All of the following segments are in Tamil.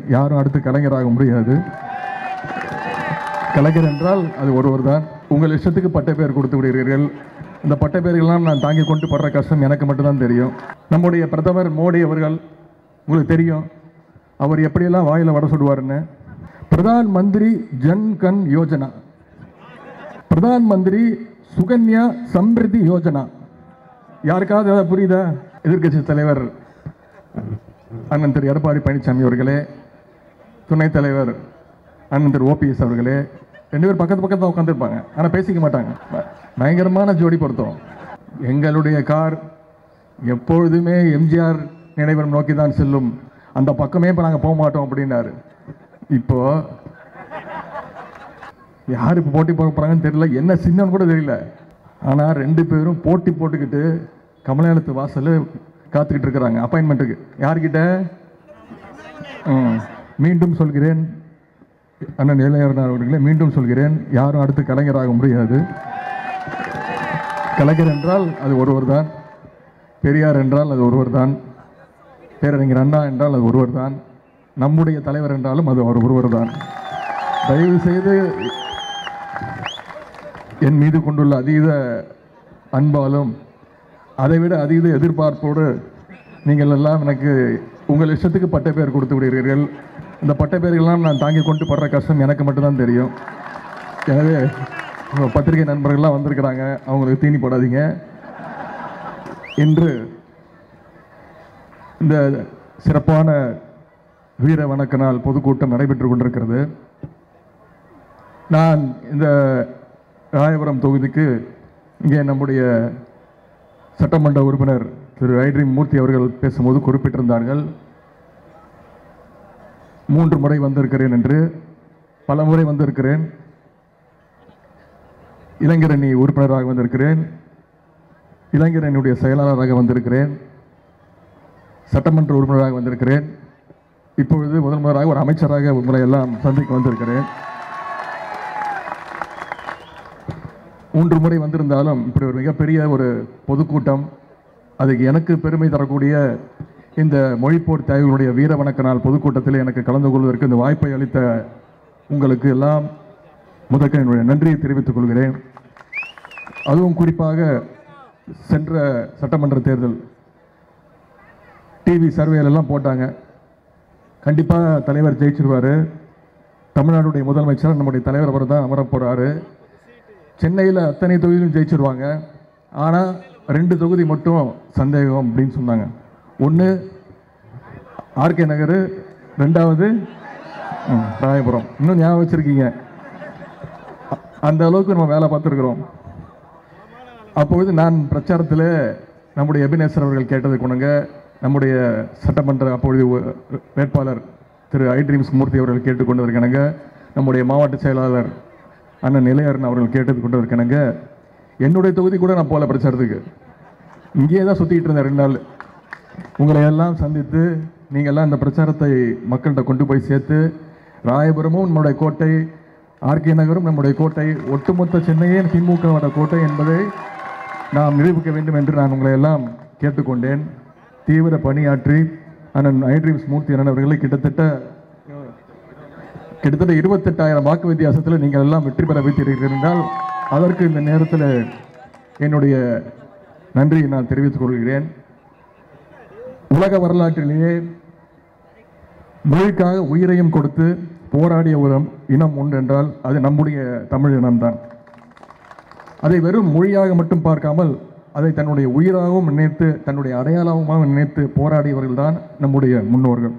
யாரும் அடுத்து கலைஞராக முடியாது கலைஞர் என்றால் அது ஒருவர் தான் உங்கள் இஷ்டத்துக்கு பட்ட பேர் கொடுத்து விடுகிறீர்கள் இந்த பட்ட பேர்கள்லாம் நான் தாங்கி கொண்டு படுற கஷ்டம் எனக்கு மட்டும்தான் தெரியும் நம்முடைய பிரதமர் மோடி அவர்கள் உங்களுக்கு தெரியும் அவர் எப்படியெல்லாம் வாயில் வட சுடுவாருன்னு பிரதான் மந்திரி ஜன் கன் யோஜனா பிரதான் மந்திரி சுகன்யா சம்ரிதி யோஜனா யாருக்காவது ஏதாவது புரியுதா எதிர்க்கட்சி தலைவர் அண்ணன் திரு எடப்பாடி பழனிசாமி அவர்களே துணைத் தலைவர் அண்ணன் திரு ஓபிஎஸ் அவர்களே ரெண்டு பேரும் பக்கத்து பக்கத்தில் உட்காந்துருப்பாங்க ஆனால் பேசிக்க மாட்டாங்க ப- பயங்கரமான ஜோடி பொருத்தம் எங்களுடைய கார் எப்பொழுதுமே எம்ஜிஆர் நினைவரம் நோக்கி தான் செல்லும் அந்த பக்கமே இப்போ நாங்கள் போக மாட்டோம் அப்படின்னாரு இப்போ யார் இப்போ போட்டி போட போகிறாங்கன்னு தெரியல என்ன சின்னம்னு கூட தெரியல ஆனால் ரெண்டு பேரும் போட்டி போட்டுக்கிட்டு கமலாலயத்து வாசல்ல காத்துக்கிட்டு இருக்கிறாங்க அப்பாயின்மெண்ட்டுக்கு யார்கிட்ட ம், மீண்டும் சொல்கிறேன் அண்ணன் இளையராஜா அவர்களே மீண்டும் சொல்கிறேன் யாரும் அடுத்து கலைஞராக முடியாது கலைஞர் என்றால் அது ஒருவர் தான் பெரியார் என்றால் அது ஒருவர் தான் பேரறிஞர் அண்ணா என்றால் அது ஒருவர் தான் நம்முடைய தலைவர் என்றாலும் அது அவர் ஒருவர் தான் தயவு செய்து என் மீது கொண்டுள்ள அதீத அன்பாலும் அதைவிட அதீத எதிர்பார்ப்போடு நீங்கள் எல்லாம் எனக்கு உங்கள் இஷ்டத்துக்கு பட்ட பேர் கொடுத்து விடுகிறீர்கள் இந்த பட்ட பேர்கள்லாம் நான் தாங்கி கொண்டு படுற கஷ்டம் எனக்கு மட்டும்தான் தெரியும் எனவே உங்க பத்திரிகை நண்பர்கள்லாம் வந்திருக்கிறாங்க அவங்களுக்கு தீனி போடாதீங்க இன்று இந்த சிறப்பான வீர வணக்க நாள் பொதுக்கூட்டம் நடைபெற்று கொண்டிருக்கிறது நான் இந்த ராயபுரம் தொகுதிக்கு இங்கே நம்முடைய சட்டமன்ற உறுப்பினர் திரு ஐட்ரி மூர்த்தி அவர்கள் பேசும்போது குறிப்பிட்டிருந்தார்கள் மூன்று முறை வந்திருக்கிறேன் என்று பல முறை வந்திருக்கிறேன் இளைஞரணி உறுப்பினராக வந்திருக்கிறேன் இளைஞரணியுடைய செயலாளராக வந்திருக்கிறேன் சட்டமன்ற உறுப்பினராக வந்திருக்கிறேன் இப்பொழுது முதல் முதலாக ஒரு அமைச்சராக உங்களை எல்லாம் சந்திக்க வந்திருக்கிறேன் மூன்று முறை வந்திருந்தாலும் இப்படி ஒரு மிகப்பெரிய ஒரு பொதுக்கூட்டம் அதுக்கு எனக்கு பெருமை தரக்கூடிய இந்த மொழிப்போர் தியாகிகளுடைய வீர வணக்க நாள் பொதுக்கூட்டத்தில் எனக்கு கலந்து கொள்வதற்கு இந்த வாய்ப்பை அளித்த உங்களுக்கு எல்லாம் முதற்க என்னுடைய நன்றியை தெரிவித்துக் கொள்கிறேன் அதுவும் குறிப்பாக சென்ற சட்டமன்ற தேர்தல் டிவி சர்வேல எல்லாம் போட்டாங்க கண்டிப்பாக தலைவர் ஜெயிச்சிருவாரு தமிழ்நாடுடைய முதலமைச்சர் நம்முடைய தலைவர் அவர் தான் அமரப் போறாரு சென்னையில் அத்தனை தொகுதியிலும் ஜெயிச்சிருவாங்க ஆனால் ரெண்டு தொகுதி மட்டும் சந்தேகம் அப்படின்னு சொன்னாங்க ஒன்று ஆர்கே நகர் ரெண்டாவது ம், ராயபுரம் இன்னும் ஞாபகம் வச்சுருக்கீங்க அந்த அளவுக்கு நம்ம வேலை பார்த்துருக்குறோம் அப்பொழுது நான் பிரச்சாரத்தில் நம்முடைய எபினேசர் அவர்கள் கேட்டது கொண்டுங்க நம்முடைய சட்டமன்ற அப்பொழுது ஒ- வேட்பாளர் திரு ஐ ட்ரீம்ஸ் மூர்த்தி அவர்கள் கேட்டுக்கொண்டு இருக்கணுங்க நம்முடைய மாவட்ட செயலாளர் அண்ணன் நிலையரன் அவர்கள் கேட்டது கொண்டு இருக்கணுங்க என்னுடைய தொகுதி கூட நான் போல பிரச்சாரத்துக்கு இங்கேயே தான் சுற்றிட்டு இருந்தேன் ரெண்டு நாள் உங்களை எல்லாம் சந்தித்து நீங்கள்லாம் இந்த பிரச்சாரத்தை மக்கள்கிட்ட கொண்டு போய் சேர்த்து ராயபுரமும் நம்முடைய கோட்டை ஆர்கே நகரும் நம்முடைய கோட்டை ஒட்டுமொத்த சென்னையே திமுகவோட கோட்டை என்பதை நாம் நிரூபிக்க வேண்டும் என்று நான் உங்களை எல்லாம் கேட்டுக்கொண்டேன் தீவிர பணியாற்றி அண்ணன் ஐட்ரீம்ஸ் மூர்த்தி அண்ணன் அவர்களை கிட்டத்தட்ட கிட்டத்தட்ட இருபத்தெட்டாயிரம் வாக்கு வித்தியாசத்தில் நீங்கள் எல்லாம் வெற்றி பெற வைத்தீர்கள் என்றால் அதற்கு இந்த நேரத்தில் என்னுடைய நன்றியை நான் தெரிவித்துக் கொள்கிறேன் உலக வரலாற்றிலேயே மொழிக்காக உயிரையும் கொடுத்து போராடிய ஒரு இனம் உண்டு என்றால் அது நம்முடைய தமிழ் இனம்தான் அதை வெறும் மொழியாக மட்டும் பார்க்காமல் அதை தன்னுடைய உயிராகவும் நினைத்து தன்னுடைய அடையாளமாக நினைத்து போராடியவர்கள் தான் நம்முடைய முன்னோர்கள்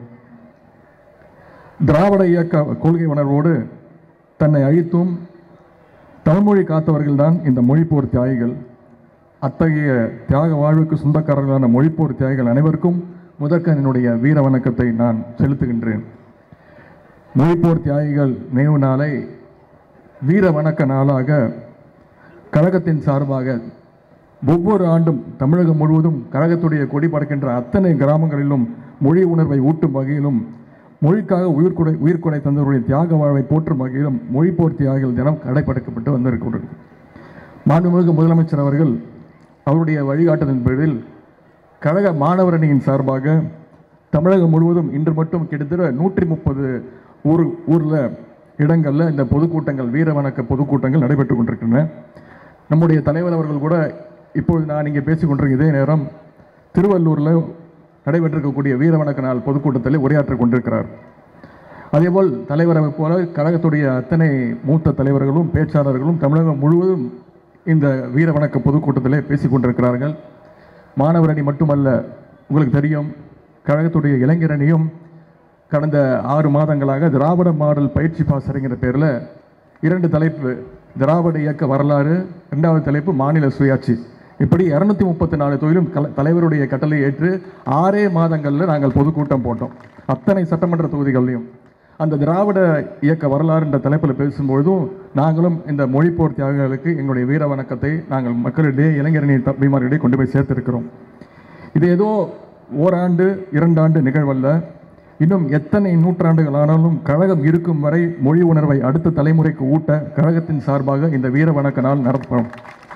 திராவிட இயக்க கொள்கை உணர்வோடு தன்னை அழித்தும் தமிழ்மொழி காத்தவர்கள்தான் இந்த மொழிப்போர் தியாகிகள் அத்தகைய தியாக வாழ்வுக்கு சொந்தக்காரர்களான மொழிப்போர் தியாகிகள் அனைவருக்கும் முதற்க என்னுடைய வீர வணக்கத்தை நான் செலுத்துகின்றேன் மொழிப்போர் தியாகிகள் நினைவு நாளை வீர வணக்க நாளாக கழகத்தின் சார்பாக ஒவ்வொரு ஆண்டும் தமிழகம் முழுவதும் கழகத்துடைய கொடி பறக்கின்ற அத்தனை கிராமங்களிலும் மொழி உணர்வை ஊட்டும் வகையிலும் மொழிக்காக உயிர்கொடை உயிர்கொடை தந்தவருடைய தியாக வாழ்வை போற்றும் வகையிலும் மொழிப்போர் தியாகிகள் தினம் கடைப்படுத்தப்பட்டு வந்திருக்கிறது மாண்புமிகு முதலமைச்சர் அவர்கள் அவருடைய வழிகாட்டுதலின் பேரில் கழக மாணவர் அணியின் சார்பாக தமிழகம் முழுவதும் இன்று மட்டும் கிட்டத்தட்ட நூற்றி முப்பது ஊர் ஊரில் இடங்களில் இந்த பொதுக்கூட்டங்கள் வீர வணக்க பொதுக்கூட்டங்கள் நடைபெற்று கொண்டிருக்கின்றன நம்முடைய தலைவர் அவர்கள் கூட இப்பொழுது நான் இங்கே பேசிக் கொண்டிருக்க இதே நேரம் திருவள்ளூரில் நடைபெற்றிருக்கக்கூடிய வீர வணக்க நாள் பொதுக்கூட்டத்தில் உரையாற்றிக் கொண்டிருக்கிறார் அதேபோல் தலைவரை போல கழகத்துடைய அத்தனை மூத்த தலைவர்களும் பேச்சாளர்களும் தமிழகம் முழுவதும் இந்த வீர வணக்க பொதுக்கூட்டத்திலே பேசிக் கொண்டிருக்கிறார்கள் மாணவர் அணி மட்டுமல்ல உங்களுக்கு தெரியும் கழகத்துடைய இளைஞர் அணியும் கடந்த ஆறு மாதங்களாக திராவிட மாடல் பயிற்சி பாசறைங்கிற பேரில் இரண்டு தலைப்பு திராவிட இயக்க வரலாறு இரண்டாவது தலைப்பு மாநில சுயாட்சி இப்படி இரநூத்தி முப்பத்தி நாலு தொழிலும் கல தலைவருடைய கட்டளை ஏற்று ஆறே மாதங்களில் நாங்கள் பொதுக்கூட்டம் போட்டோம் அத்தனை சட்டமன்ற தொகுதிகள்லையும் அந்த திராவிட இயக்க வரலாறு என்ற தலைப்பில் பேசும்பொழுதும் நாங்களும் இந்த மொழிப்போர் தியாகிகளுக்கு எங்களுடைய வீர வணக்கத்தை நாங்கள் மக்களிடையே இளைஞரணி தம்பிமார்களிடையே கொண்டு போய் சேர்த்திருக்கிறோம் இது ஏதோ ஓராண்டு இரண்டாண்டு நிகழ்வல்ல இன்னும் எத்தனை நூற்றாண்டுகள் ஆனாலும் கழகம் இருக்கும் வரை மொழி உணர்வை அடுத்த தலைமுறைக்கு ஊட்ட கழகத்தின் சார்பாக இந்த வீர வணக்க நாள் நடத்தப்படும்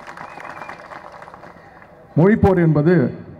மொழிப்போர் என்பது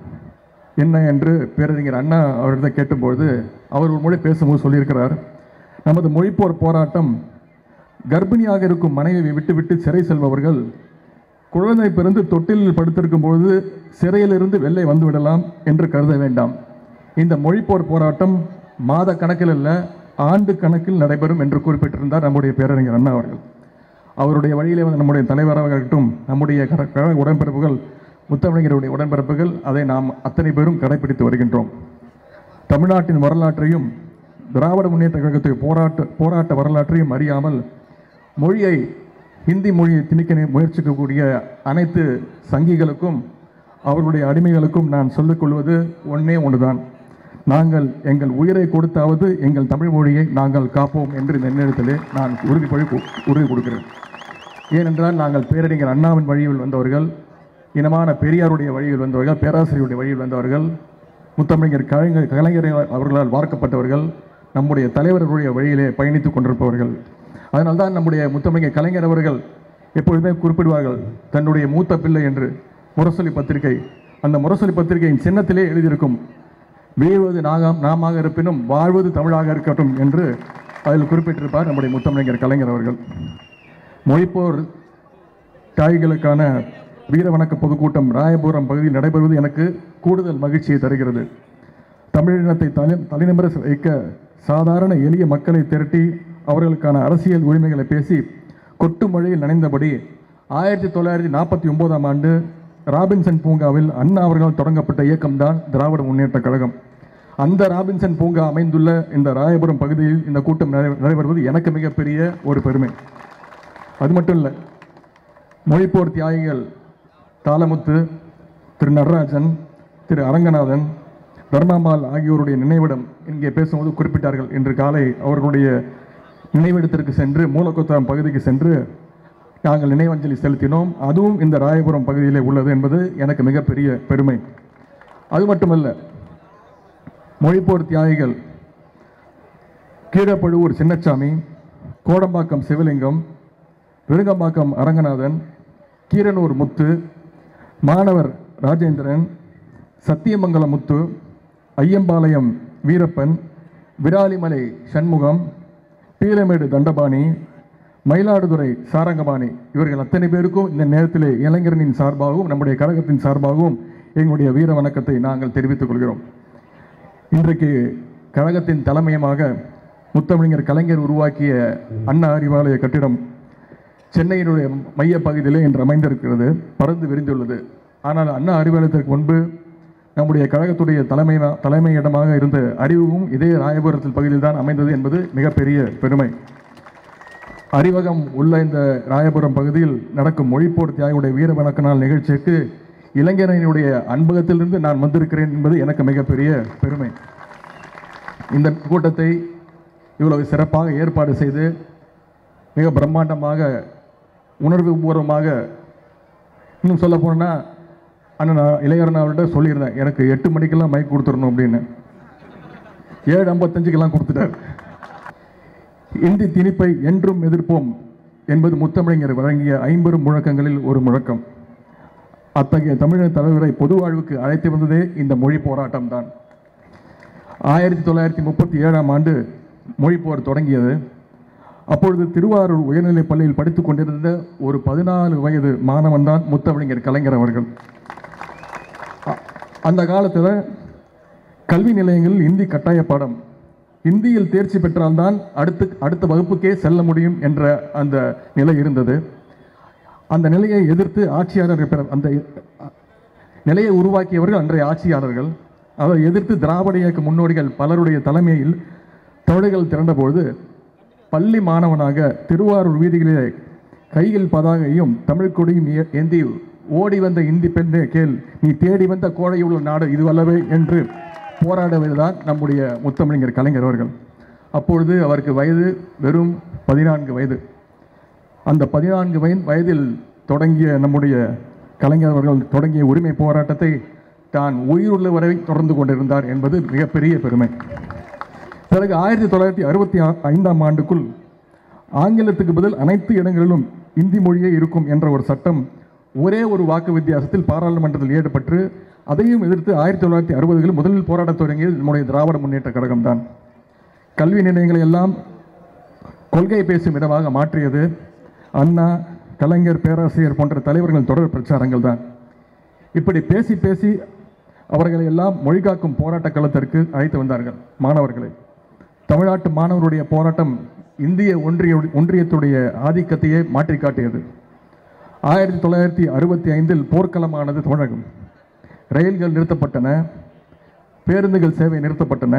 என்ன என்று பேரறிஞர் அண்ணா அவரிடம் கேட்டபொழுது அவர் ஒரு மொழி பேசும்போது சொல்லியிருக்கிறார் நமது மொழிப்போர் போராட்டம் கர்ப்பிணியாக இருக்கும் மனைவியை விட்டுவிட்டு சிறை செல்பவர்கள் குழந்தை பிறந்து தொட்டிலில் படுத்திருக்கும் பொழுது சிறையிலிருந்து வெளியே வந்து விடலாம் என்று கருத வேண்டாம் இந்த மொழிப்போர் போராட்டம் மாத கணக்கில் அல்ல ஆண்டு கணக்கில் நடைபெறும் என்று குறிப்பிட்டிருந்தார் நம்முடைய பேரறிஞர் அண்ணா அவர்கள் அவருடைய வழியிலே வந்து நம்முடைய தலைவராக இருக்கட்டும் நம்முடைய கர- கழக உடன்பிறப்புகள் முத்தமிழர்களுடைய உடன்பிறப்புகள் அதை நாம் அத்தனை பேரும் கடைபிடித்து வருகின்றோம் தமிழ்நாட்டின் வரலாற்றையும் திராவிட முன்னேற்ற கழகத்துடைய போராட்ட போராட்ட வரலாற்றையும் அறியாமல் மொழியை ஹிந்தி மொழியை திணிக்க முயற்சிக்கக்கூடிய அனைத்து சங்கிகளுக்கும் அவர்களுடைய அடிமைகளுக்கும் நான் சொல்லிக்கொள்வது ஒன்றே ஒன்றுதான் நாங்கள் எங்கள் உயிரை கொடுத்தாவது எங்கள் தமிழ் மொழியை நாங்கள் காப்போம் என்று இந்த நேரத்திலே நான் உறுதிப்படி கு- உறுதி கொடுக்கிறேன் ஏனென்றால் நாங்கள் பேரறிஞர் அண்ணாவின் வழியில் வந்தவர்கள் இனமான பெரியாருடைய வழியில் வந்தவர்கள் பேராசிரியருடைய வழியில் வந்தவர்கள் முத்தமிழர் கலைஞர் கலைஞர் அவர்களால் வார்க்கப்பட்டவர்கள் நம்முடைய தலைவர்களுடைய வழியிலே பயணித்துக் கொண்டிருப்பவர்கள் அதனால்தான் நம்முடைய முத்தமிழர் கலைஞர் அவர்கள் எப்பொழுதுமே குறிப்பிடுவார்கள் தன்னுடைய மூத்த பிள்ளை என்று முரசொலி பத்திரிகை அந்த முரசொலி பத்திரிகையின் சின்னத்திலே எழுதியிருக்கும் வீழ்வது நாகாம் நாமாக இருப்பினும் வாழ்வது தமிழாக இருக்கட்டும் என்று அதில் குறிப்பிட்டிருப்பார் நம்முடைய முத்தமிழர் கலைஞர் அவர்கள் மொழிப்போர் தாய்களுக்கான வீர வணக்க பொதுக்கூட்டம் ராயபுரம் பகுதியில் நடைபெறுவது எனக்கு கூடுதல் மகிழ்ச்சியை தருகிறது தமிழினத்தை தலை தலைநிமிர வைக்க சாதாரண எளிய மக்களை திரட்டி அவர்களுக்கான அரசியல் உரிமைகளை பேசி கொட்டு மழையில் நனைந்தபடி ஆயிரத்தி தொள்ளாயிரத்தி நாற்பத்தி ஒன்பதாம் ஆண்டு ராபின்சன் பூங்காவில் அண்ணா அவர்களால் தொடங்கப்பட்ட இயக்கம்தான் திராவிட முன்னேற்றக் கழகம் அந்த ராபின்சன் பூங்கா அமைந்துள்ள இந்த ராயபுரம் பகுதியில் இந்த கூட்டம் நடை- நடைபெறுவது எனக்கு மிகப்பெரிய ஒரு பெருமை அது மட்டும் இல்லை மொழிப்போர் தியாகிகள் தாளமுத்து திரு நடராஜன் திரு அரங்கநாதன் தர்மாம்பாள் ஆகியோருடைய நினைவிடம் இங்கே பேசும்போது குறிப்பிட்டார்கள் இன்று காலை அவர்களுடைய நினைவிடத்திற்கு சென்று மூலக்கொத்தரம் பகுதிக்கு சென்று நாங்கள் நினைவஞ்சலி செலுத்தினோம் அதுவும் இந்த ராயபுரம் பகுதியிலே உள்ளது என்பது எனக்கு மிகப்பெரிய பெருமை அது மட்டுமல்ல மொழிப்போர் தியாகிகள் கீழப்பழுவூர் சின்னச்சாமி கோடம்பாக்கம் சிவலிங்கம் விருங்கம்பாக்கம் அரங்கநாதன் கீரனூர் முத்து மாணவர் ராஜேந்திரன் சத்தியமங்கலம் முத்து ஐயம்பாளையம் வீரப்பன் விராலிமலை சண்முகம் பீலமேடு தண்டபாணி மயிலாடுதுறை சாரங்கபாணி இவர்கள் அத்தனை பேருக்கும் இந்த நேரத்திலே இளைஞரனின் சார்பாகவும் நம்முடைய கழகத்தின் சார்பாகவும் எங்களுடைய வீர வணக்கத்தை நாங்கள் தெரிவித்துக் கொள்கிறோம் இன்றைக்கு கழகத்தின் தலைமையமாக முத்தமிழர் கலைஞர் உருவாக்கிய அண்ணா அறிவாலய கட்டிடம் சென்னையினுடைய மைய பகுதியிலே இன்று அமைந்திருக்கிறது பறந்து விரிந்துள்ளது ஆனால் அண்ணா அறிவாலயத்திற்கு முன்பு நம்முடைய கழகத்துடைய தலைமை தலைமையிடமாக இருந்த அறிவும் இதே ராயபுரத்தில் பகுதியில் தான் அமைந்தது என்பது மிகப்பெரிய பெருமை அறிவகம் உள்ள இந்த ராயபுரம் பகுதியில் நடக்கும் மொழிப்போர் தியாகியுடைய வீர வணக்க நாள் நிகழ்ச்சிக்கு இளைஞரனுடைய அன்பகத்திலிருந்து நான் வந்திருக்கிறேன் என்பது எனக்கு மிகப்பெரிய பெருமை இந்த கூட்டத்தை இவ்வளவு சிறப்பாக ஏற்பாடு செய்து மிக பிரம்மாண்டமாக உணர்வு பூர்வமாக இன்னும் சொல்ல போனால் அண்ணன் நான் இளையரன் அவர்கிட்ட சொல்லியிருந்தேன் எனக்கு எட்டு மணிக்கெல்லாம் மைக் கொடுத்துடணும் அப்படின்னு ஏழு ஐம்பத்தஞ்சுக்கெல்லாம் கொடுத்துட்டார் இந்தி திணிப்பை என்றும் எதிர்ப்போம் என்பது முத்தமிழர் வழங்கிய ஐம்பெரும் முழக்கங்களில் ஒரு முழக்கம் அத்தகைய தமிழக தலைவரை பொது வாழ்வுக்கு அழைத்து வந்ததே இந்த மொழி போராட்டம் தான் ஆயிரத்தி தொள்ளாயிரத்தி முப்பத்தி ஏழாம் ஆண்டு மொழிப்போர் தொடங்கியது அப்பொழுது திருவாரூர் உயர்நிலைப் பள்ளியில் படித்துக் கொண்டிருந்த ஒரு பதினாலு வயது மாணவன் தான் முத்தமிழர் கலைஞர் அவர்கள் அ- அந்த காலத்தில் கல்வி நிலையங்களில் இந்தி கட்டாய பாடம் இந்தியில் தேர்ச்சி பெற்றால்தான் அடுத்து அடுத்த வகுப்புக்கே செல்ல முடியும் என்ற அந்த நிலை இருந்தது அந்த நிலையை எதிர்த்து ஆட்சியாளர் பிற- அந்த நிலையை உருவாக்கியவர்கள் அன்றைய ஆட்சியாளர்கள் அதை எதிர்த்து திராவிட இயக்க முன்னோடிகள் பலருடைய தலைமையில் தமிழர்கள் திரண்டபோது பள்ளி மாணவனாக திருவாரூர் வீதிகளிலே கையில் பதாகையும் தமிழ் கொடியும் ஏ- ஏந்தி ஓடி வந்த இந்தி பெண்ணே கேள் நீ தேடி வந்த கோடையுள்ள நாடு இதுவல்லவே என்று போராடுவதுதான் நம்முடைய முத்தமிழர் கலைஞர் அவர்கள் அப்பொழுது அவருக்கு வயது வெறும் பதினான்கு வயது அந்த பதினான்கு வயது வயதில் தொடங்கிய நம்முடைய கலைஞர் அவர்கள் தொடங்கிய உரிமை போராட்டத்தை தான் உயிருள்ள வரை தொடர்ந்து கொண்டிருந்தார் என்பது மிகப்பெரிய பெருமை பிறகு ஆயிரத்தி தொள்ளாயிரத்தி அறுபத்தி ஆ- ஐந்தாம் ஆண்டுக்குள் ஆங்கிலத்துக்கு பதில் அனைத்து இடங்களிலும் இந்தி மொழியே இருக்கும் என்ற ஒரு சட்டம் ஒரே ஒரு வாக்கு வித்தியாசத்தில் பாராளுமன்றத்தில் ஈடுபட்டு அதையும் எதிர்த்து ஆயிரத்தி தொள்ளாயிரத்தி அறுபதுகளில் முதலில் போராடத் தொடங்கியது நம்முடைய திராவிட முன்னேற்ற கழகம்தான் கல்வி நிலையங்களை எல்லாம் கொள்கை பேசும் இடமாக மாற்றியது அண்ணா கலைஞர் பேராசிரியர் போன்ற தலைவர்கள் தொடர் பிரச்சாரங்கள் தான் இப்படி பேசி பேசி அவர்களை எல்லாம் மொழிகாக்கும் போராட்ட களத்திற்கு அழைத்து வந்தார்கள் மாணவர்களை தமிழ்நாட்டு மாணவருடைய போராட்டம் இந்திய ஒன்றிய ஒன்றியத்துடைய ஆதிக்கத்தையே மாற்றி காட்டியது ஆயிரத்தி தொள்ளாயிரத்தி அறுபத்தி ஐந்தில் போர்க்களமானது தமிழகம் ரயில்கள் நிறுத்தப்பட்டன பேருந்துகள் சேவை நிறுத்தப்பட்டன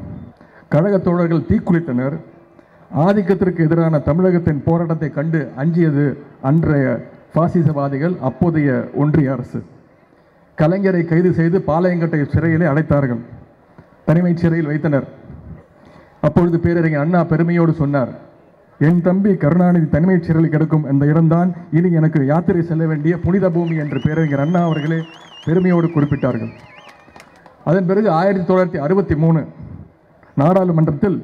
கழக தோழர்கள் தீக்குளித்தனர் ஆதிக்கத்திற்கு எதிரான தமிழகத்தின் போராட்டத்தை கண்டு அஞ்சியது அன்றைய பாசிசவாதிகள் அப்போதைய ஒன்றிய அரசு கலைஞரை கைது செய்து பாளையங்கோட்டை சிறையிலே அடைத்தார்கள் தனிமைச் சிறையில் வைத்தனர் அப்பொழுது பேரறிஞர் அண்ணா பெருமையோடு சொன்னார் என் தம்பி கருணாநிதி தனிமைச் சிறையில் கிடக்கும் அந்த இடம்தான் இனி எனக்கு யாத்திரை செல்ல வேண்டிய புனித பூமி என்று பேரறிஞர் அண்ணா அவர்களே பெருமையோடு குறிப்பிட்டார்கள் அதன் பிறகு ஆயிரத்தி தொள்ளாயிரத்தி அறுபத்தி மூணு நாடாளுமன்றத்தில்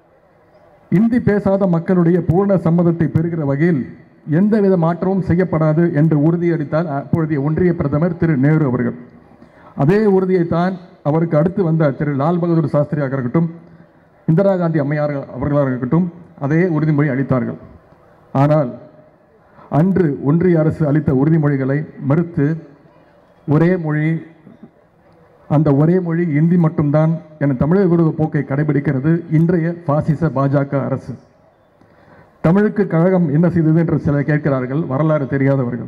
இந்தி பேசாத மக்களுடைய பூர்ண சம்மதத்தை பெறுகிற வகையில் எந்தவித மாற்றமும் செய்யப்படாது என்று உறுதியளித்தார் அப்பொழுதைய ஒன்றிய பிரதமர் திரு நேரு அவர்கள் அதே உறுதியைத்தான் அவருக்கு அடுத்து வந்த திரு லால் பகதூர் சாஸ்திரியாக இருக்கட்டும் இந்திரா காந்தி அம்மையார் அவர்களாக இருக்கட்டும் அதே உறுதிமொழி அளித்தார்கள் ஆனால் அன்று ஒன்றிய அரசு அளித்த உறுதிமொழிகளை மறுத்து ஒரே மொழி அந்த ஒரே மொழி இந்தி மட்டும்தான் என தமிழக விரோத போக்கை கடைபிடிக்கிறது இன்றைய பாசிச பாஜக அரசு தமிழுக்கு கழகம் என்ன செய்தது என்று சிலர் கேட்கிறார்கள் வரலாறு தெரியாதவர்கள்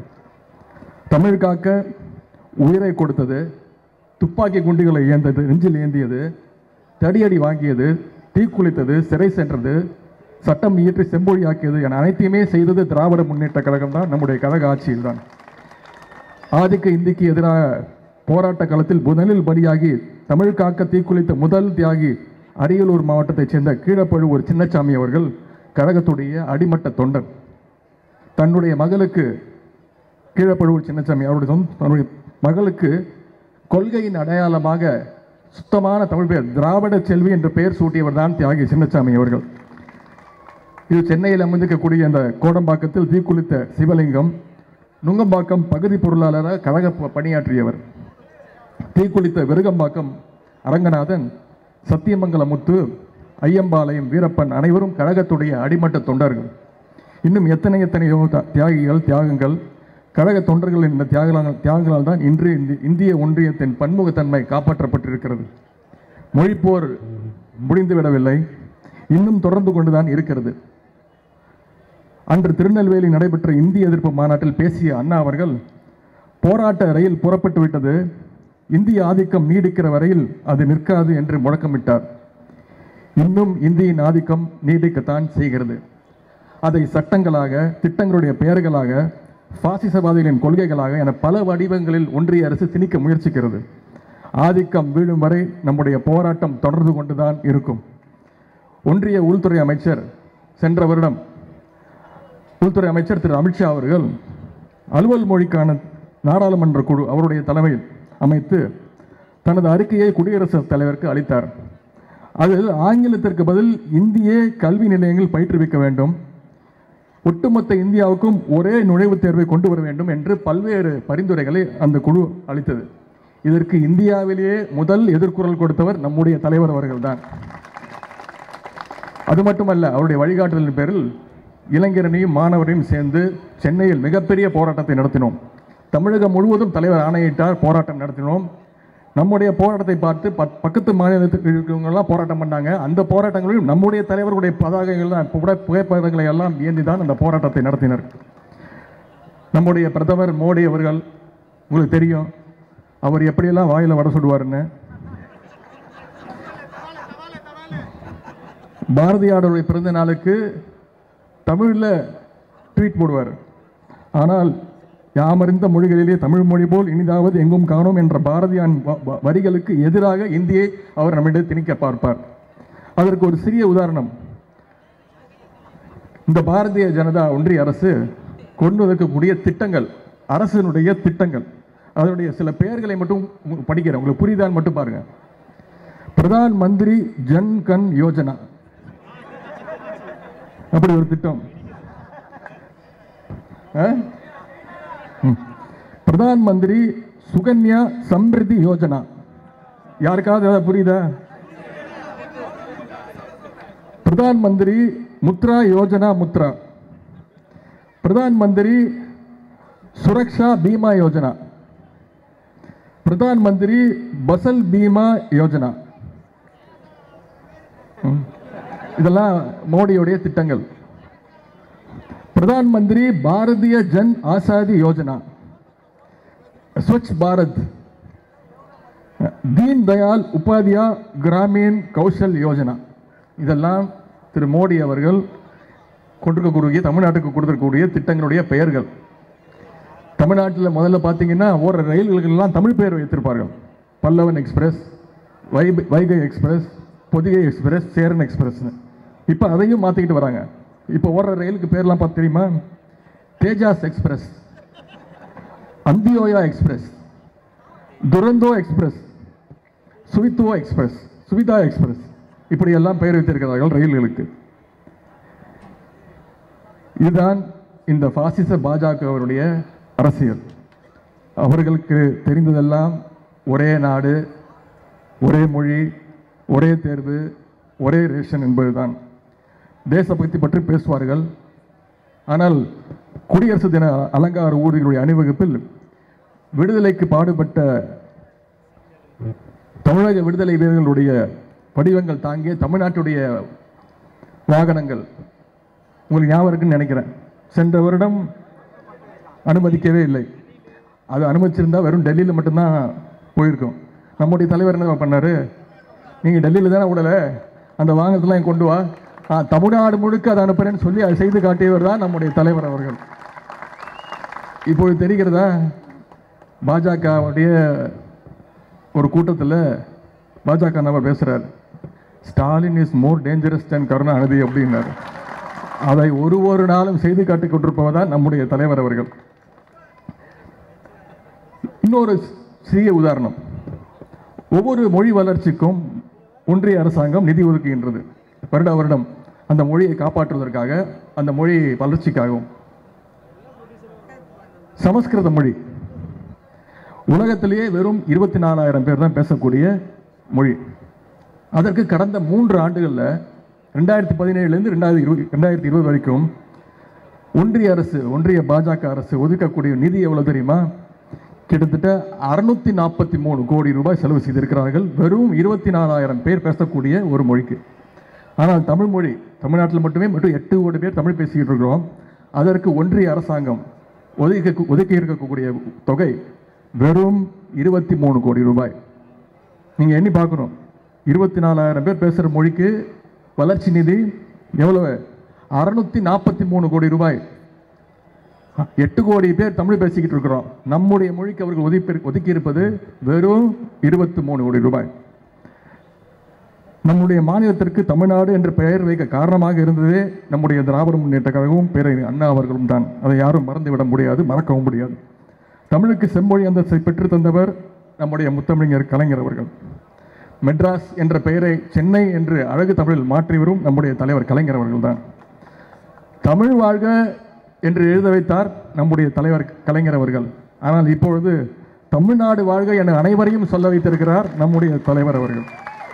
தமிழ் காக்க உயிரை கொடுத்தது துப்பாக்கி குண்டுகளை ஏந்தது நெஞ்சில் ஏந்தியது தடியடி வாங்கியது தீக்குளித்தது சிறை சென்றது சட்டம் இயற்றி செம்பொழியாக்கியது என அனைத்தையுமே செய்தது திராவிட முன்னேற்ற கழகம் தான் நம்முடைய கழக ஆட்சியில் தான் ஆதிக்க இந்திக்கு எதிராக போராட்ட களத்தில் முதலில் பலியாகி தமிழ் காக்க தீக்குளித்த முதல் தியாகி அரியலூர் மாவட்டத்தைச் சேர்ந்த கீழப்பழுவூர் சின்னசாமி அவர்கள் கழகத்துடைய அடிமட்ட தொண்டர் தன்னுடைய மகளுக்கு கீழப்பழுவூர் சின்னசாமி அவருடைய சொந்த தன்னுடைய மகளுக்கு கொள்கையின் அடையாளமாக சுத்தமான தமிழ் பெயர் திராவிட செல்வி என்ற பெயர் சூட்டியவர் தான் தியாகி சின்னசாமி அவர்கள் இது சென்னையில் அமைந்திருக்கக்கூடிய அந்த கோடம்பாக்கத்தில் தீக்குளித்த சிவலிங்கம் நுங்கம்பாக்கம் பகுதி பொருளாளராக கழக ப- பணியாற்றியவர் தீக்குளித்த விருகம்பாக்கம் அரங்கநாதன் சத்தியமங்கல முத்து ஐயம்பாளையம் வீரப்பன் அனைவரும் கழகத்துடைய அடிமட்ட தொண்டர்கள் இன்னும் எத்தனை எத்தனையோ த- தியாகிகள் தியாகங்கள் கழக தொண்டர்களின் இந்த தியாகங்களால் தியாகங்களால் தான் இன்று இந்த இந்திய ஒன்றியத்தின் பன்முகத்தன்மை காப்பாற்றப்பட்டிருக்கிறது மொழிப்போர் முடிந்துவிடவில்லை இன்னும் தொடர்ந்து கொண்டுதான் இருக்கிறது அன்று திருநெல்வேலி நடைபெற்ற இந்திய எதிர்ப்பு மாநாட்டில் பேசிய அண்ணா அவர்கள் போராட்ட ரயில் புறப்பட்டு விட்டது இந்திய ஆதிக்கம் நீடிக்கிற வரையில் அது நிற்காது என்று முழக்கமிட்டார் இன்னும் இந்தியின் ஆதிக்கம் நீடிக்கத்தான் செய்கிறது அதை சட்டங்களாக திட்டங்களுடைய பெயர்களாக பாசிசவாதிகளின் கொள்கைகளாக என பல வடிவங்களில் ஒன்றிய அரசு திணிக்க முயற்சிக்கிறது ஆதிக்கம் வீழும் வரை நம்முடைய போராட்டம் தொடர்ந்து கொண்டுதான் இருக்கும் ஒன்றிய உள்துறை அமைச்சர் சென்ற வருடம் உள்துறை அமைச்சர் திரு அமித்ஷா அவர்கள் அலுவல் மொழிக்கான நாடாளுமன்ற குழு அவருடைய தலைமையில் அமைத்து தனது அறிக்கையை குடியரசுத் தலைவருக்கு அளித்தார் அதில் ஆங்கிலத்திற்கு பதில் இந்திய கல்வி நிலையங்கள் பயிற்றுவிக்க வேண்டும் ஒட்டுமொத்த இந்தியாவுக்கும் ஒரே நுழைவுத் தேர்வை கொண்டு வர வேண்டும் என்று பல்வேறு பரிந்துரைகளை அந்த குழு அளித்தது இதற்கு இந்தியாவிலேயே முதல் எதிர்குரல் கொடுத்தவர் நம்முடைய தலைவர் அவர்கள்தான் அது மட்டுமல்ல அவருடைய வழிகாட்டுதலின் பேரில் இளைஞரனையும் மாணவரையும் சேர்ந்து சென்னையில் மிகப்பெரிய போராட்டத்தை நடத்தினோம் தமிழகம் முழுவதும் தலைவர் ஆணையிட்டார் போராட்டம் நடத்தினோம் நம்முடைய போராட்டத்தை பார்த்து பக்- பக்கத்து மாநிலத்தில் இருக்கிறவங்கெல்லாம் போராட்டம் பண்ணாங்க அந்த போராட்டங்களிலும் நம்முடைய தலைவர்களுடைய பதாகைகள் தான் புகை புகைப்படங்களை எல்லாம் ஏந்தி தான் அந்த போராட்டத்தை நடத்தினர் நம்முடைய பிரதமர் மோடி அவர்கள் உங்களுக்கு தெரியும் அவர் எப்படியெல்லாம் வாயில வட சுடுவாருன்னு பாரதியாருடைய பிறந்த நாளுக்கு தமிழில் ட்வீட் போடுவார் ஆனால் யாமறிந்த மொழிகளிலே தமிழ் மொழி போல் இனிதாவது எங்கும் காணோம் என்ற பாரதியான் வ- வ- வரிகளுக்கு எதிராக இந்தியை அவர் நம்மிடம் திணிக்க பார்ப்பார் அதற்கு ஒரு சிறிய உதாரணம் இந்த பாரதிய ஜனதா ஒன்றிய அரசு கொண்டு வைக்கக்கூடிய திட்டங்கள் அரசினுடைய திட்டங்கள் அதனுடைய சில பெயர்களை மட்டும் உங்க- படிக்கிறேன் உங்களுக்கு புரியுதான்னு மட்டும் பாருங்க பிரதான் மந்திரி ஜன் கன் யோஜனா அப்படி ஒரு திட்டம் ஆ? ம். பிரதான் மந்திரி சுகன்யா சம்ரிதி யோஜனா யாருக்காவது ஏதாவது புரியுதா பிரதான் மந்திரி முத்ரா யோஜனா முத்ரா பிரதான் மந்திரி சுரக்ஷா பீமா யோஜனா பிரதான் மந்திரி பசல் பீமா யோஜனா ம். இதெல்லாம் மோடியுடைய திட்டங்கள் பிரதான் மந்திரி பாரதிய ஜன் ஆசாதி யோஜனா ஸ்வச் பாரத் தீன் தயாள் உபாத்யா கிராமீன் கௌஷல் யோஜனா இதெல்லாம் திரு மோடி அவர்கள் கொண்டிருக்கக்கூடிய தமிழ்நாட்டுக்கு கொடுத்திருக்கக்கூடிய திட்டங்களுடைய பெயர்கள் தமிழ்நாட்டில் முதல்ல பார்த்தீங்கன்னா ஓடுற ரயில்களுக்கெல்லாம் தமிழ் பெயர் வைத்திருப்பார்கள் பல்லவன் எக்ஸ்பிரஸ் வை வைகை எக்ஸ்பிரஸ் பொதிகை எக்ஸ்பிரஸ் சேரன் எக்ஸ்பிரஸ்னு இப்போ அதையும் மாற்றிக்கிட்டு வராங்க இப்போ ஓடுற ரயிலுக்கு பேர்லாம் பார்த்து தெரியுமா Tejas express Antyodaya express Duronto express சுவித்துவோ எக்ஸ்பிரஸ் சுவிதா எக்ஸ்பிரஸ் இப்படியெல்லாம் பெயர் வைத்திருக்கிறார்கள் ரயில்களுக்கு இதுதான் இந்த பாசிச பாஜகவருடைய அரசியல் அவர்களுக்கு தெரிந்ததெல்லாம் ஒரே நாடு ஒரே மொழி ஒரே தேர்வு ஒரே ரேஷன் என்பதுதான் தேசபக்தி பற்றி பேசுவார்கள் ஆனால் குடியரசு தின அலங்கார ஊர்திகளுடைய அணிவகுப்பில் விடுதலைக்கு பாடுபட்ட தமிழக விடுதலை வீரர்களுடைய வடிவங்கள் தாங்கிய தமிழ்நாட்டுடைய வாகனங்கள் உங்களுக்கு ஞாபகம் இருக்குன்னு நினைக்கிறேன் சென்ற வருடம் அனுமதிக்கவே இல்லை அது அனுமதிச்சிருந்தா வெறும் டெல்லியில் மட்டும்தான் போயிருக்கும் நம்முடைய தலைவர் என்ன பண்ணாரு நீங்கள் டெல்லியில் தானே விடல அந்த வாகனத்தெல்லாம் கொண்டு வா ஆ, தமிழ்நாடு முழுக்க அதை அனுப்புறேன்னு சொல்லி அதை செய்து காட்டியவர் தான் நம்முடைய தலைவர் அவர்கள் இப்பொழுது தெரிகிறதா பாஜகவுடைய ஒரு கூட்டத்தில் பாஜக நபர் பேசுகிறார் Stalin is more dangerous then Karunanidhi அப்படின்னாரு அதை ஒரு ஒரு நாளும் செய்து காட்டிக் கொண்டிருப்பவர் தான் நம்முடைய தலைவர் அவர்கள் இன்னொரு சிறிய உதாரணம் ஒவ்வொரு மொழி வளர்ச்சிக்கும் ஒன்றிய அரசாங்கம் நிதி ஒதுக்குகின்றது வருட வருடம் அந்த மொழியை காப்பாற்றுவதற்காக அந்த மொழி வளர்ச்சிக்காகவும் சமஸ்கிருத மொழி உலகத்திலேயே வெறும் இருபத்தி நாலாயிரம் பேர் தான் பேசக்கூடிய மொழி அதற்கு கடந்த மூன்று ஆண்டுகளில் ரெண்டாயிரத்தி பதினேழுலேருந்து ரெண்டாயிரத்தி இருபது ரெண்டாயிரத்தி இருபது வரைக்கும் ஒன்றிய அரசு ஒன்றிய பாஜக அரசு ஒதுக்கக்கூடிய நிதி எவ்வளவு தெரியுமா கிட்டத்தட்ட அறுநூத்தி நாற்பத்தி மூணு கோடி ரூபாய் செலவு செய்திருக்கிறார்கள் வெறும் இருபத்தி நாலாயிரம் பேர் பேசக்கூடிய ஒரு மொழிக்கு ஆனால் தமிழ் மொழி தமிழ்நாட்டில் மட்டுமே மட்டும் எட்டு கோடி பேர் தமிழ் பேசிக்கிட்டு இருக்கிறோம் அதற்கு ஒன்றிய அரசாங்கம் ஒதுக்கி ஒதுக்கி இருக்கக்கூடிய தொகை வெறும் இருபத்தி மூணு கோடி ரூபாய் நீங்கள் எண்ணி பார்க்கணும் இருபத்தி நாலாயிரம் பேர் பேசுகிற மொழிக்கு வளர்ச்சி நிதி எவ்வளவு அறுநூத்தி நாற்பத்தி மூணு கோடி ரூபாய் எட்டு கோடி பேர் தமிழ் பேசிக்கிட்டு இருக்கிறோம் நம்முடைய மொழிக்கு அவர்கள் ஒதுக்கி ஒதுக்கி இருப்பது வெறும் இருபத்தி மூணு கோடி ரூபாய் நம்முடைய மாநிலத்திற்கு தமிழ்நாடு என்ற பெயர் வைக்க காரணமாக இருந்ததே நம்முடைய திராவிட முன்னேற்ற கழகமும் பேரறிஞர் அண்ணா அவர்களும் தான் அதை யாரும் மறந்துவிட முடியாது மறக்கவும் முடியாது தமிழுக்கு செம்மொழி அந்தஸ்தை பெற்று தந்தவர் நம்முடைய முத்தமிழர் கலைஞர் அவர்கள் மெட்ராஸ் என்ற பெயரை சென்னை என்று அழகு தமிழில் மாற்றிவரும் நம்முடைய தலைவர் கலைஞர் அவர்கள்தான் தமிழ் வாழ்க என்று எழுத வைத்தார் நம்முடைய தலைவர் கலைஞர் அவர்கள் ஆனால் இப்பொழுது தமிழ்நாடு வாழ்க என அனைவரையும் சொல்ல வைத்திருக்கிறார் நம்முடைய தலைவர் அவர்கள்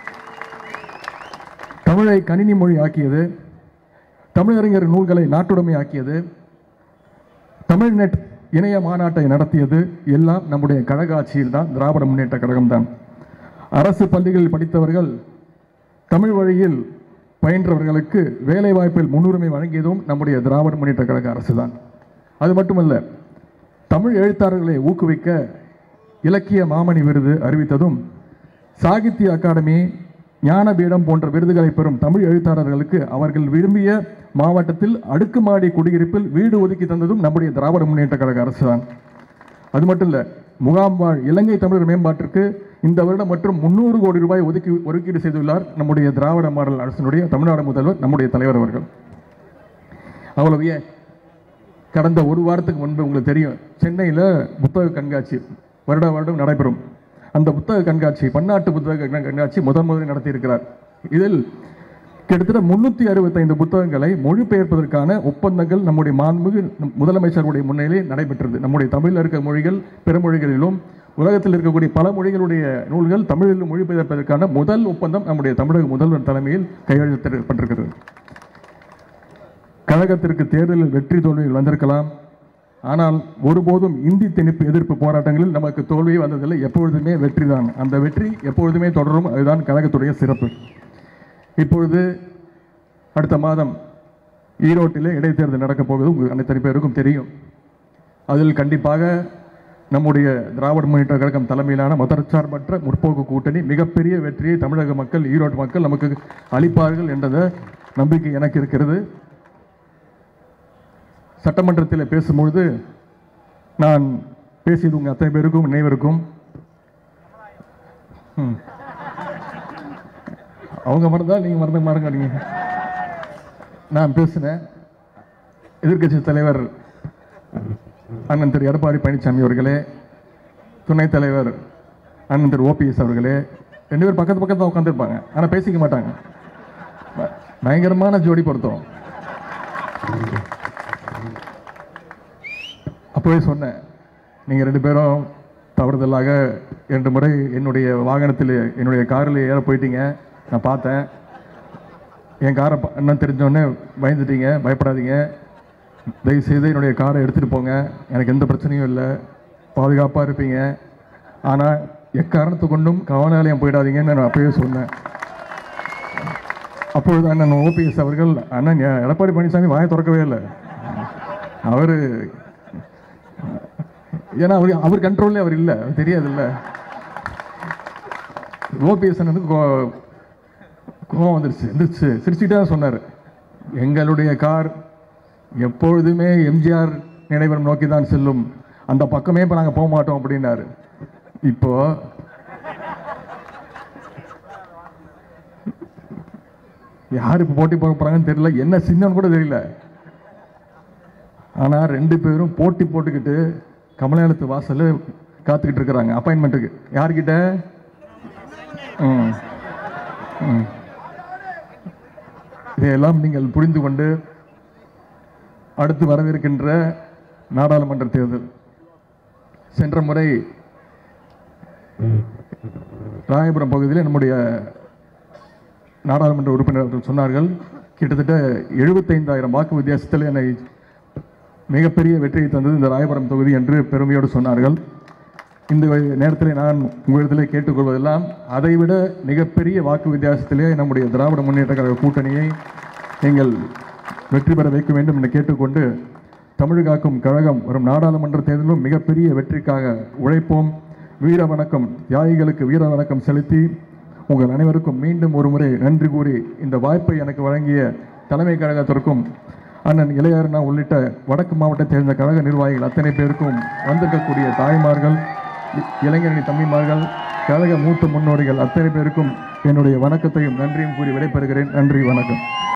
தமிழை கணினி மொழி ஆக்கியது தமிழறிஞர் நூல்களை நாட்டுடைமை ஆக்கியது தமிழ்நெட் இணைய மாநாட்டை நடத்தியது எல்லாம் நம்முடைய கழக ஆட்சியில் தான் திராவிட முன்னேற்ற கழகம் தான் அரசு பள்ளிகளில் படித்தவர்கள் தமிழ் வழியில் பயின்றவர்களுக்கு வேலை வாய்ப்பில் முன்னுரிமை வழங்கியதும் நம்முடைய திராவிட முன்னேற்ற கழக அரசு தான் அது மட்டுமல்ல தமிழ் எழுத்தாளர்களை ஊக்குவிக்க இலக்கிய மாமணி விருது அறிவித்ததும் சாகித்ய அகாடமி ஞானபீடம் போன்ற விருதுகளை பெறும் தமிழ் எழுத்தாளர்களுக்கு அவர்கள் விரும்பிய மாவட்டத்தில் அடுக்குமாடி குடியிருப்பில் வீடு ஒதுக்கி தந்ததும் நம்முடைய திராவிட முன்னேற்ற கழக அரசு தான் அது மட்டும் இல்லை முகாம் வாழ் இலங்கை தமிழர் மேம்பாட்டிற்கு இந்த வருடம் மற்றும் முந்நூறு கோடி ரூபாய் ஒதுக்கி ஒதுக்கீடு செய்துள்ளார் நம்முடைய திராவிட மாடல் அரசினுடைய தமிழ்நாடு முதல்வர் நம்முடைய தலைவர் அவர்கள் அவ்வளவு ஏன் கடந்த ஒரு வாரத்துக்கு முன்பு உங்களுக்கு தெரியும் சென்னையில் புத்தக கண்காட்சி வருட வருடம் நடைபெறும் அந்த புத்தக கண்காட்சி பன்னாட்டு புத்தக கண்- கண்காட்சி முதன் முதலில் நடத்தியிருக்கிறார் இதில் கிட்டத்தட்ட முன்னூற்றி அறுபத்தைந்து புத்தகங்களை மொழிபெயர்ப்பதற்கான ஒப்பந்தங்கள் நம்முடைய மாண்புமிகு முதலமைச்சருடைய முன்னிலையில் நடைபெற்றது நம்முடைய தமிழில் இருக்க மொழிகள் பிற மொழிகளிலும் உலகத்தில் இருக்கக்கூடிய பல மொழிகளுடைய நூல்கள் தமிழில் மொழிபெயர்ப்பதற்கான முதல் ஒப்பந்தம் நம்முடைய தமிழக முதல்வர் தலைமையில் கையெழுத்திடப்பட்டிருக்கிறது கழகத்திற்கு தேர்தலில் வெற்றி தோல்வியில் வந்திருக்கலாம் ஆனால் ஒருபோதும் இந்தி திணிப்பு எதிர்ப்பு போராட்டங்களில் நமக்கு தோல்வி வந்ததில்லை எப்பொழுதுமே வெற்றி தான் அந்த வெற்றி எப்பொழுதுமே தொடரும் அதுதான் கழகத்துடைய சிறப்பு இப்பொழுது அடுத்த மாதம் ஈரோட்டிலே இடைத்தேர்தல் நடக்கப் போவது உங்களுக்கு அனைத்தனை பேருக்கும் தெரியும் அதில் கண்டிப்பாக நம்முடைய திராவிட முன்னேற்ற கழகம் தலைமையிலான மதச்சார்பற்ற முற்போக்கு கூட்டணி மிகப்பெரிய வெற்றியை தமிழக மக்கள் ஈரோடு மக்கள் நமக்கு அளிப்பார்கள் என்ற நம்பிக்கை எனக்கு இருக்கிறது சட்டமன்றத்தில் பேசும்பொழுது நான் பேசியது உங்கள் அத்தனை பேருக்கும் நினைவிருக்கும் ம். அவங்க மறந்தா நீங்கள் மறந்து மறங்க நீங்க நான் பேசினேன் எதிர்க்கட்சி தலைவர் அண்ணன் திரு எடப்பாடி பழனிசாமி அவர்களே துணைத் தலைவர் அண்ணன் திரு ஓபிஎஸ் அவர்களே ரெண்டு பேரும் பக்கத்து பக்கத்தில் உட்காந்துருப்பாங்க ஆனால் பேசிக்க மாட்டாங்க ப- பயங்கரமான ஜோடி பொருத்தம் அப்போவே சொன்னேன் நீங்கள் ரெண்டு பேரும் தவறுதலாக இரண்டு முறை என்னுடைய வாகனத்தில் என்னுடைய காரில் ஏற போயிட்டீங்க நான் பார்த்தேன் என் காரை பா- என்னன்னு தெரிஞ்சோடனே பயந்துட்டீங்க பயப்படாதீங்க தயவுசெய்து என்னுடைய காரை எடுத்துகிட்டு போங்க எனக்கு எந்த பிரச்சனையும் இல்லை பாதுகாப்பாக இருப்பீங்க ஆனால் எக்காரணத்து கொண்டும் கவன நிலையம் போயிடாதீங்கன்னு நான் அப்பவே சொன்னேன் அப்பொழுது அண்ணன் ஓபிஎஸ் அவர்கள் அண்ணன் எ- எடப்பாடி பழனிசாமி வாயை திறக்கவே இல்லை அவர் ஏன்னா அவர் அவர் கண்ட்ரோல்லே அவர் இல்லை தெரியாதுல்ல ஓபிஎஸ் அண்ணனுக்கு கோ- கோவம் வந்துருச்சு வந்துருச்சு சிரிச்சுக்கிட்டே தான் சொன்னார் எங்களுடைய கார் எப்பொழுதுமே எம்ஜிஆர் நினைவரம் நோக்கி தான் செல்லும் அந்த பக்கமே இப்போ நாங்கள் போக மாட்டோம் அப்படின்னாரு இப்போ யார் இப்போ போட்டி போட போகிறாங்கன்னு தெரியல என்ன சின்னம்னு கூட தெரியல ஆனால் ரெண்டு பேரும் போட்டி போட்டுக்கிட்டு கமலாலயத்து வாசல்ல காத்துக்கிட்டு இருக்கிறாங்க அப்பாயின்மெண்ட்டுக்கு யார்கிட்ட ம் ம். இதையெல்லாம் நீங்கள் புரிந்து கொண்டு அடுத்து வரவிருக்கின்ற நாடாளுமன்ற தேர்தல் சென்ற முறை ராயபுரம் பகுதியில் நம்முடைய நாடாளுமன்ற உறுப்பினர்கள் சொன்னார்கள் கிட்டத்தட்ட எழுபத்தைந்தாயிரம் வாக்கு வித்தியாசத்தில் என்னை மிகப்பெரிய வெற்றியை தந்தது இந்த ராயபுரம் தொகுதி என்று பெருமையோடு சொன்னார்கள் இந்த நேரத்தில் நான் உங்களிடத்தில் கேட்டுக்கொள்வதெல்லாம் அதைவிட மிகப்பெரிய வாக்கு வித்தியாசத்திலே நம்முடைய திராவிட முன்னேற்ற கழக கூட்டணியை நீங்கள் வெற்றி பெற வைக்க வேண்டும் என்று கேட்டுக்கொண்டு தமிழ் காக்கும் கழகம் வரும் நாடாளுமன்ற தேர்தலிலும் மிகப்பெரிய வெற்றிக்காக உழைப்போம் வீர வணக்கம் தியாகிகளுக்கு வீர வணக்கம் செலுத்தி உங்கள் அனைவருக்கும் மீண்டும் ஒரு முறை நன்றி கூறி இந்த வாய்ப்பை எனக்கு வழங்கிய தலைமை கழகத்திற்கும் அண்ணன் இளையரணா உள்ளிட்ட வடக்கு மாவட்டத்தை சேர்ந்த கழக நிர்வாகிகள் அத்தனை பேருக்கும் வந்திருக்கக்கூடிய தாய்மார்கள் இ- இளைஞரணி தம்பிமார்கள் கழக மூத்த முன்னோடிகள் அத்தனை பேருக்கும் என்னுடைய வணக்கத்தையும் நன்றியும் கூறி விடைபெறுகிறேன் நன்றி வணக்கம்